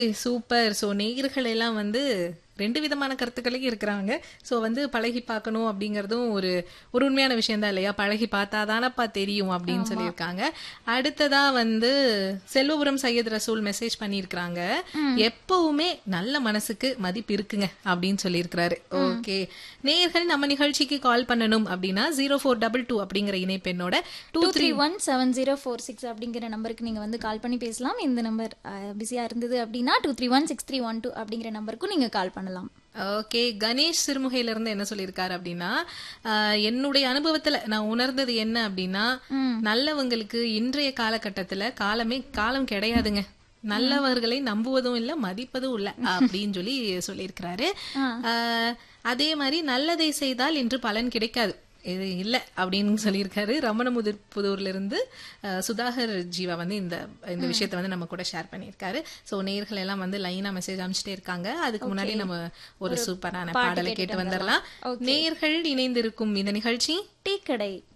Super. So நேயர்கள் எல்லாம் வந்து 2 விதமான கருத்துக்களையும் இருக்கிறாங்க. ஸோ வந்து பழகி பார்க்கணும் அப்படிங்கிறதும் ஒரு ஒரு உண்மையான விஷயம் தான் இல்லையா? பழகி பார்த்தா தானப்பா தெரியும் அப்படின்னு ஆமா. சொல்லியிருக்காங்க. அடுத்ததா வந்து செல்வபுரம் சையத் ரசூல் மெசேஜ் பண்ணியிருக்கிறாங்க. எப்பவுமே நல்ல மனசுக்கு மதிப்பு இருக்குங்க அப்படின்னு சொல்லியிருக்கிறாரு. ஓகே. நேயர்கள் நம்ம நிகழ்ச்சிக்கு கால் பண்ணணும் அப்படின்னா 0422 அப்படிங்கிற இணைப்பெண்ணோட two 23 three one seven zero four six அப்படிங்கிற நம்பருக்கு நீங்கள் வந்து கால் பண்ணி பேசலாம் இந்த நம்பர் பிஸியாக இருந்தது அப்படின்னா two three one six three one two அப்படிங்கிற நம்பருக்கும் நீங்கள் கால் பண்ணலாம் ஓகே கணேஷ் சிறுமுகையில இருந்து என்ன சொல்லியிருக்காரு அப்படின்னா ஆஹ், என்னுடைய அனுபவத்துல நான் உணர்ந்தது என்ன அப்படின்னா நல்லவங்களுக்கு இன்றைய காலகட்டத்துல காலமே காலம் கிடையாதுங்க நல்லவர்களை நம்புவதும் இல்ல மதிப்பதும் இல்ல அப்படின்னு சொல்லி சொல்லியிருக்கிறாரு ஆஹ், அதே மாதிரி நல்லதை செய்தால் இன்று பலன் கிடைக்காது இது இல்ல அப்படின்னு சொல்லியிருக்காரு ரமணமுதிர் புதூர்ல இருந்து அஹ், சுதாகர் ஜீவா வந்து இந்த இந்த விஷயத்தை வந்து நம்ம கூட ஷேர் பண்ணியிருக்காரு ஸோ நேர்கள் எல்லாம் வந்து லைனா மெசேஜ் அனுப்பிச்சிட்டே இருக்காங்க அதுக்கு முன்னாடி நம்ம ஒரு சூப்பரான பாடலை கேட்டு வந்துடலாம் நேர்கள் இணைந்திருக்கும் இந்த நிகழ்ச்சி டீ கடை